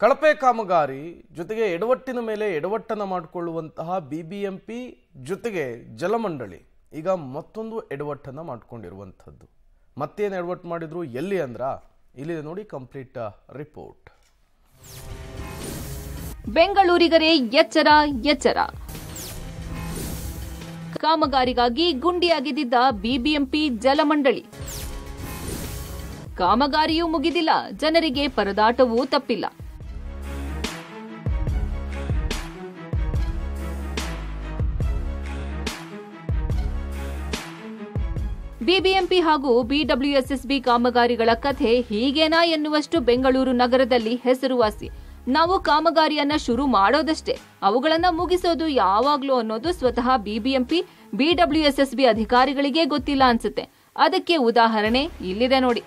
ಕಳಪೆ ಕಾಮಗಾರಿ ಜೊತೆಗೆ ಎಡವಟ್ಟಿನ ಮೇಲೆ ಎಡವಟ್ಟನ್ನು ಮಾಡಿಕೊಳ್ಳುವಂತಹ ಬಿ ಬಿ ಎಂ ಪಿ ಜೊತೆಗೆ ಜಲಮಂಡಳಿ ಈಗ ಮತ್ತೊಂದು ಎಡವಟ್ಟನ್ನು ಮಾಡ್ಕೊಂಡಿರುವಂಥದ್ದು ಮತ್ತೇನು ಎಡವಟ್ಟು ಮಾಡಿದ್ರು ಎಲ್ಲಿ ಅಂದ್ರ ಇಲ್ಲಿದೆ ನೋಡಿ ಕಂಪ್ಲೀಟ್ ರಿಪೋರ್ಟ್ ಬೆಂಗಳೂರಿಗರೇ ಎಚ್ಚರ ಎಚ್ಚರ ಕಾಮಗಾರಿಗಾಗಿ ಗುಂಡಿ ಅಗೆದಿದ್ದ ಬಿಬಿಎಂಪಿ ಜಲಮಂಡಳಿ ಕಾಮಗಾರಿಯೂ ಮುಗಿದಿಲ್ಲ ಜನರಿಗೆ ಪರದಾಟವೂ ತಪ್ಪಿಲ್ಲ ಬಿಬಿಎಂಪಿ ಹಾಗೂ ಬಿಡಬ್ಲ್ಯೂಎಸ್ಎಸ್ಬಿ ಕಾಮಗಾರಿಗಳ ಕಥೆ ಹೀಗೇನಾ ಎನ್ನುವಷ್ಟು ಬೆಂಗಳೂರು ನಗರದಲ್ಲಿ ಹೆಸರುವಾಸಿ ನಾವು ಕಾಮಗಾರಿಯನ್ನ ಶುರು ಮಾಡೋದಷ್ಟೇ ಅವುಗಳನ್ನ ಮುಗಿಸೋದು ಯಾವಾಗ್ಲೂ ಅನ್ನೋದು ಸ್ವತಃ ಬಿಬಿಎಂಪಿ ಬಿಡಬ್ಲ್ಯೂಎಸ್ಎಸ್ಬಿ ಅಧಿಕಾರಿಗಳಿಗೇ ಗೊತ್ತಿಲ್ಲ ಅನ್ಸುತ್ತೆ ಅದಕ್ಕೆ ಉದಾಹರಣೆ ಇಲ್ಲಿದೆ ನೋಡಿ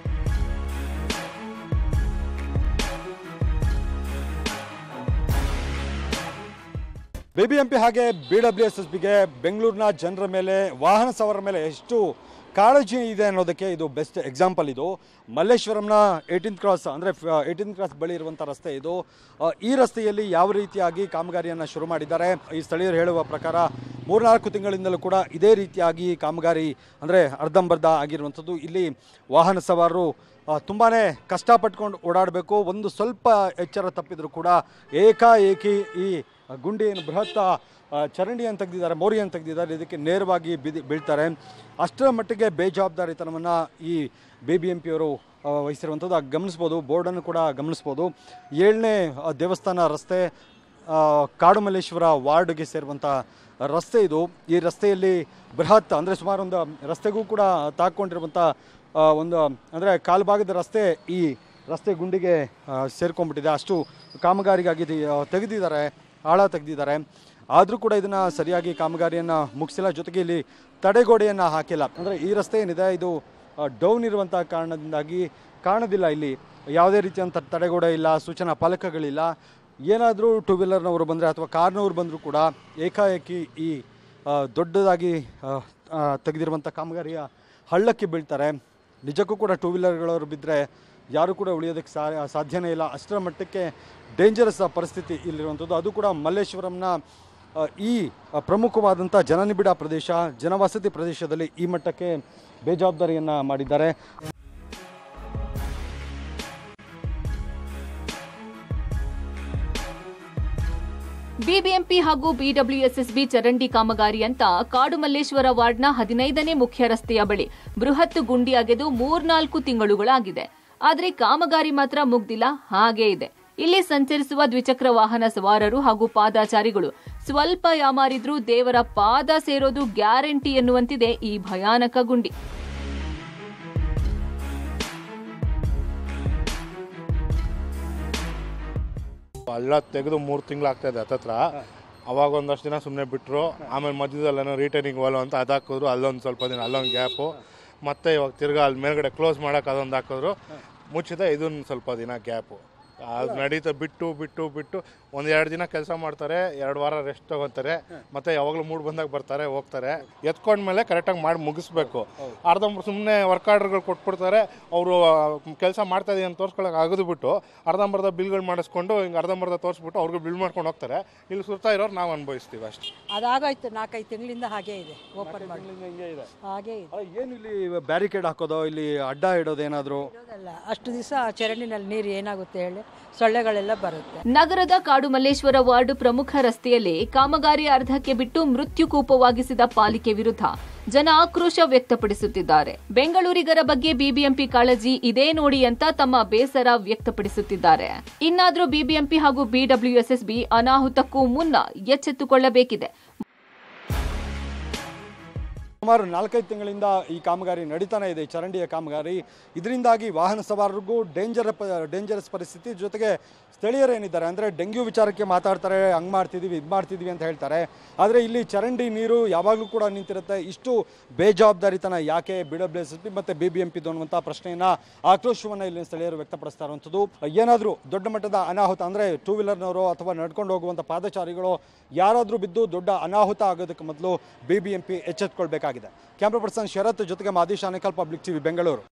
ಬಿಬಿಎಂಪಿ ಹಾಗೆ ಬಿ ಡಬ್ಲ್ಯೂ ಎಸ್ ಎಸ್ ಬಿಗೆ ಬೆಂಗಳೂರಿನ ಜನರ ಮೇಲೆ ವಾಹನ ಸವಾರರ ಮೇಲೆ ಎಷ್ಟು ಕಾಳಜಿ ಇದೆ ಅನ್ನೋದಕ್ಕೆ ಇದು ಬೆಸ್ಟ್ ಎಕ್ಸಾಂಪಲ್ ಇದು ಮಲ್ಲೇಶ್ವರಂನ ಏಯ್ಟೀನ್ ಕ್ರಾಸ್ ಅಂದರೆ ಏಯ್ಟೀನ್ ಕ್ರಾಸ್ ಬಳಿ ಇರುವಂಥ ರಸ್ತೆ ಇದು ಆ, ಈ ರಸ್ತೆಯಲ್ಲಿ ಯಾವ ರೀತಿಯಾಗಿ ಕಾಮಗಾರಿಯನ್ನು ಶುರು ಮಾಡಿದ್ದಾರೆ ಈ ಸ್ಥಳೀಯರು ಹೇಳುವ ಪ್ರಕಾರ ಮೂರ್ನಾಲ್ಕು ತಿಂಗಳಿಂದಲೂ ಕೂಡ ಇದೇ ರೀತಿಯಾಗಿ ಕಾಮಗಾರಿ ಅಂದರೆ ಅರ್ಧಂಬರ್ಧ ಆಗಿರುವಂಥದ್ದು ಇಲ್ಲಿ ವಾಹನ ಸವಾರರು ತುಂಬಾ ಕಷ್ಟಪಟ್ಕೊಂಡು ಓಡಾಡಬೇಕು ಒಂದು ಸ್ವಲ್ಪ ಎಚ್ಚರ ತಪ್ಪಿದ್ರು ಕೂಡ ಏಕಾಏಕಿ ಈ ಗುಂಡಿ ಏನು ಬೃಹತ್ ಆ, ಚರಂಡಿಯನ್ನು ತೆಗೆದಿದ್ದಾರೆ ಮೋರಿಯನ್ನು ತೆಗೆದಿದ್ದಾರೆ ಇದಕ್ಕೆ ನೇರವಾಗಿ ಬಿದಿ ಬೀಳ್ತಾರೆ ಅಷ್ಟರ ಮಟ್ಟಿಗೆ ಬೇಜವಾಬ್ದಾರಿತನವನ್ನು ಈ ಬಿ ಬಿ ಎಂ ಪಿಯವರು ವಹಿಸಿರುವಂಥದ್ದು ಆಗ ಗಮನಿಸ್ಬೋದು ಬೋರ್ಡನ್ನು ಕೂಡ ಗಮನಿಸ್ಬೋದು ಏಳನೇ ಆ, ದೇವಸ್ಥಾನ ರಸ್ತೆ ಆ, ಕಾಡುಮಲ್ಲೇಶ್ವರ ವಾರ್ಡ್ಗೆ ಸೇರುವಂಥ ರಸ್ತೆ ಇದು ಈ ರಸ್ತೆಯಲ್ಲಿ ಬೃಹತ್ ಅಂದರೆ ಸುಮಾರು ಒಂದು ರಸ್ತೆಗೂ ಕೂಡ ತಾಕೊಂಡಿರುವಂಥ ಆ, ಒಂದು ಅಂದರೆ ಕಾಲ್ಭಾಗದ ರಸ್ತೆ ಈ ರಸ್ತೆ ಗುಂಡಿಗೆ ಆ, ಸೇರ್ಕೊಂಡ್ಬಿಟ್ಟಿದೆ ಅಷ್ಟು ಕಾಮಗಾರಿಗಾಗಿ ಇದು, ಆ, ತೆಗೆದಿದ್ದಾರೆ ಆಳ ತೆಗೆದಿದ್ದಾರೆ ಆದರೂ ಕೂಡ ಇದನ್ನು ಸರಿಯಾಗಿ ಕಾಮಗಾರಿಯನ್ನು ಮುಗಿಸಿಲ್ಲ ಜೊತೆಗೆ ಇಲ್ಲಿ ತಡೆಗೋಡೆಯನ್ನು ಹಾಕಿಲ್ಲ ಅಂದರೆ ಈ ರಸ್ತೆ ಏನಿದೆ ಇದು ಡೌನ್ ಇರುವಂಥ ಕಾರಣದಿಂದಾಗಿ ಕಾಣೋದಿಲ್ಲ ಇಲ್ಲಿ ಯಾವುದೇ ರೀತಿಯಂಥ ತಡೆಗೋಡೆ ಇಲ್ಲ ಸೂಚನಾ ಫಲಕಗಳಿಲ್ಲ ಏನಾದರೂ ಟೂ ವೀಲರ್ನವರು ಬಂದರೆ ಅಥವಾ ಕಾರ್ನವರು ಬಂದರೂ ಕೂಡ ಏಕಾಏಕಿ ಈ ಆ, ದೊಡ್ಡದಾಗಿ ಆ, ಆ, ತೆಗೆದಿರುವಂಥ ಕಾಮಗಾರಿಯ ಹಳ್ಳಕ್ಕೆ ಬೀಳ್ತಾರೆ ನಿಜಕ್ಕೂ ಕೂಡ ಟೂ ವೀಲರ್ಗಳವರು ಬಿದ್ದರೆ ಯಾರು ಕೂಡ ಉಳಿಯೋದಕ್ಕೆ ಸಾ ಸಾಧ್ಯನೇ ಇಲ್ಲ ಅಷ್ಟರ ಮಟ್ಟಕ್ಕೆ ಡೇಂಜರಸ್ ಪರಿಸ್ಥಿತಿ ಇಲ್ಲಿರುವಂಥದ್ದು ಅದು ಕೂಡ ಮಲ್ಲೇಶ್ವರಂನ ಆ, ಈ ಆ, ಪ್ರಮುಖವಾದಂಥ ಜನನಿಬಿಡ ಪ್ರದೇಶ ಜನವಸತಿ ಪ್ರದೇಶದಲ್ಲಿ ಈ ಮಟ್ಟಕ್ಕೆ ಬೇಜವಾಬ್ದಾರಿಯನ್ನು ಮಾಡಿದ್ದಾರೆ ಬಿಬಿಎಂಪಿ ಹಾಗೂ ಬಿಡಬ್ಲ್ಯೂಎಸ್ಎಸ್ಬಿ ಚರಂಡಿ ಕಾಮಗಾರಿ ಅಂತ ಕಾಡುಮಲ್ಲೇಶ್ವರ ವಾರ್ಡ್ನ ಹದಿನೈದನೇ ಮುಖ್ಯ ರಸ್ತೆಯ ಬಳಿ ಬೃಹತ್ ಗುಂಡಿ ಅಗೆದು ಮೂರ್ನಾಲ್ಕು ತಿಂಗಳುಗಳಾಗಿದೆ ಆದರೆ ಕಾಮಗಾರಿ ಮಾತ್ರ ಮುಗ್ದಿಲ್ಲ ಹಾಗೇ ಇದೆ ಇಲ್ಲಿ ಸಂಚರಿಸುವ ದ್ವಿಚಕ್ರ ವಾಹನ ಸವಾರರು ಹಾಗೂ ಪಾದಾಚಾರಿಗಳು ಸ್ವಲ್ಪ ಯಾಮಾರಿದ್ರೂ ದೇವರ ಪಾದ ಸೇರೋದು ಗ್ಯಾರಂಟಿ ಎನ್ನುವಂತಿದೆ ಈ ಭಯಾನಕ ಗುಂಡಿ ಹಳ್ಳ ತೆಗೆದು ಮೂರು ತಿಂಗಳು ಆಗ್ತಾ ಇದೆ ಹತ್ತತ್ರ ಅವಾಗ ಒಂದಷ್ಟು ದಿನ ಸುಮ್ಮನೆ ಬಿಟ್ಟರು ಆಮೇಲೆ ಮಧ್ಯದಲ್ಲೇನೋ ರಿಟರ್ನಿಂಗ್ ವಾಲು ಅಂತ ಅದು ಹಾಕಿದ್ರು ಅಲ್ಲೊಂದು ಸ್ವಲ್ಪ ದಿನ ಅಲ್ಲೊಂದು ಗ್ಯಾಪು ಮತ್ತೆ ಇವಾಗ ತಿರ್ಗಾ ಅಲ್ಲಿ ಮೇಲ್ಗಡೆ ಕ್ಲೋಸ್ ಮಾಡೋಕೆ ಅದೊಂದು ಹಾಕಿದ್ರು ಮುಚ್ಚಿದೆ ಇದೊಂದು ಸ್ವಲ್ಪ ದಿನ ಗ್ಯಾಪು ಅದು ನಡೀತಾ ಬಿಟ್ಟು ಬಿಟ್ಟು ಬಿಟ್ಟು ಒಂದು ಎರಡು ದಿನ ಕೆಲಸ ಮಾಡ್ತಾರೆ ಎರಡು ವಾರ ರೆಸ್ಟ್ ತಗೊತಾರೆ ಮತ್ತೆ ಯಾವಾಗಲೂ ಮೂಡ್ ಬಂದಾಗ ಬರ್ತಾರೆ ಹೋಗ್ತಾರೆ ಎತ್ಕೊಂಡ್ಮೇಲೆ ಕರೆಕ್ಟಾಗಿ ಮಾಡಿ ಮುಗಿಸ್ಬೇಕು ಅರ್ಧಂಬ ಸುಮ್ಮನೆ ವರ್ಕ್ ಆರ್ಡರ್ಗಳು ಕೊಟ್ಬಿಡ್ತಾರೆ ಅವರು ಕೆಲಸ ಮಾಡ್ತಾ ಇದೀವಿ ಅಂತ ತೋರ್ಸ್ಕೊಳಕ್ಕೆ ಆಗದು ಬಿಟ್ಟು ಅರ್ಧಂಬರ್ಧ ಬಿಲ್ಗಳು ಮಾಡಿಸ್ಕೊಂಡು ಹಿಂಗೆ ಅರ್ಧಂಬರ್ಧ ತೋರಿಸ್ಬಿಟ್ಟು ಅವ್ರಿಗೆ ಬಿಲ್ ಮಾಡ್ಕೊಂಡು ಹೋಗ್ತಾರೆ ಇಲ್ಲಿ ಸುತ್ತಾ ಇರೋರು ನಾವು ಅನುಭವಿಸ್ತೀವಿ ಅಷ್ಟೇ ಅದಾಗೋಯ್ತು ನಾಲ್ಕೈದು ತಿಂಗಳಿಂದ ಹಾಗೇ ಇದೆ ಓಪನ್ ಮಾಡಿ ಹಾಗೇ ಇದೆ ಏನು ಇಲ್ಲಿ ಬ್ಯಾರಿಕೇಡ್ ಹಾಕೋದು ಇಲ್ಲಿ ಅಡ್ಡ ಇಡೋದು ಏನಾದರೂ ಇರೋದಲ್ಲ ಅಷ್ಟು ದಿವಸ ಚರಂಡಿನಲ್ಲಿ ನೀರು ಏನಾಗುತ್ತೆ ಹೇಳಿ ಸೊಳ್ಳೆಗಳೆಲ್ಲ ಬರುತ್ತೆ ನಗರದ ಕಾಡುಮಲ್ಲೇಶ್ವರ ವಾರ್ಡ್ ಪ್ರಮುಖ ರಸ್ತೆಯಲ್ಲಿ ಕಾಮಗಾರಿ ಅರ್ಧಕ್ಕೆ ಬಿಟ್ಟು ಮೃತ್ಯುಕೂಪವಾಗಿಸಿದ ಪಾಲಿಕೆ ವಿರುದ್ಧ ಜನ ಆಕ್ರೋಶ ವ್ಯಕ್ತಪಡಿಸುತ್ತಿದ್ದಾರೆ ಬೆಂಗಳೂರಿಗರ ಬಗ್ಗೆ ಬಿಬಿಎಂಪಿ ಕಾಳಜಿ ಇದೇ ನೋಡಿ ಅಂತ ತಮ್ಮ ಬೇಸರ ವ್ಯಕ್ತಪಡಿಸುತ್ತಿದ್ದಾರೆ ಇನ್ನಾದ್ರೂ ಬಿಬಿಎಂಪಿ ಹಾಗೂ ಬಿಡಬ್ಲ್ಯೂಎಸ್ಎಸ್ಬಿ ಅನಾಹುತಕ್ಕೂ ಮುನ್ನ ಎಚ್ಚೆತ್ತುಕೊಳ್ಳಬೇಕಿದೆ ಸುಮಾರು ನಾಲ್ಕೈದು ತಿಂಗಳಿಂದ ಈ ಕಾಮಗಾರಿ ನಡೀತಾನೆ ಇದೆ ಈ ಚರಂಡಿಯ ಕಾಮಗಾರಿ ಇದರಿಂದಾಗಿ ವಾಹನ ಸವಾರರಿಗೂ ಡೇಂಜರ್ ಡೇಂಜರಸ್ ಪರಿಸ್ಥಿತಿ ಜೊತೆಗೆ ಸ್ಥಳೀಯರು ಏನಿದ್ದಾರೆ ಅಂದರೆ ಡೆಂಗ್ಯೂ ವಿಚಾರಕ್ಕೆ ಮಾತಾಡ್ತಾರೆ ಹಂಗೆ ಮಾಡ್ತಿದ್ದೀವಿ ಇದು ಮಾಡ್ತಿದ್ದೀವಿ ಅಂತ ಹೇಳ್ತಾರೆ ಆದರೆ ಇಲ್ಲಿ ಚರಂಡಿ ನೀರು ಯಾವಾಗಲೂ ಕೂಡ ನಿಂತಿರುತ್ತೆ ಇಷ್ಟು ಬೇಜವಾಬ್ದಾರಿತನ ಯಾಕೆ ಬಿ ಡಬ್ಲ್ಯೂ ಎಸ್ ಪಿ ಮತ್ತು ಬಿ ಬಿ ಎಂ ಪಿದು ಅನ್ನುವಂಥ ಪ್ರಶ್ನೆಯನ್ನು ಆಕ್ರೋಶವನ್ನು ಇಲ್ಲಿ ಸ್ಥಳೀಯರು ವ್ಯಕ್ತಪಡಿಸ್ತಾ ಇರುವಂಥದ್ದು ಏನಾದರೂ ದೊಡ್ಡ ಮಟ್ಟದ ಅನಾಹುತ ಅಂದರೆ ಟೂ ವೀಲರ್ನವರು ಅಥವಾ ನಡ್ಕೊಂಡು ಹೋಗುವಂಥ ಪಾದಚಾರಿಗಳು ಯಾರಾದರೂ ಬಿದ್ದು ದೊಡ್ಡ ಅನಾಹುತ ಆಗೋದಕ್ಕೆ ಮೊದಲು ಬಿ ಬಿ ಎಂ ಪಿ ಎಚ್ಚೆತ್ಕೊಳ್ಬೇಕಾಗಿದೆ ಕ್ಯಾಮ್ರಾ ಪರ್ಸನ್ ಶರತ್ ಜೊತೆಗೆ ಮಾದೇಶ್ ಆನೇಕಲ್ ಪಬ್ಲಿಕ್ ಟಿವಿ ಬೆಂಗಳೂರು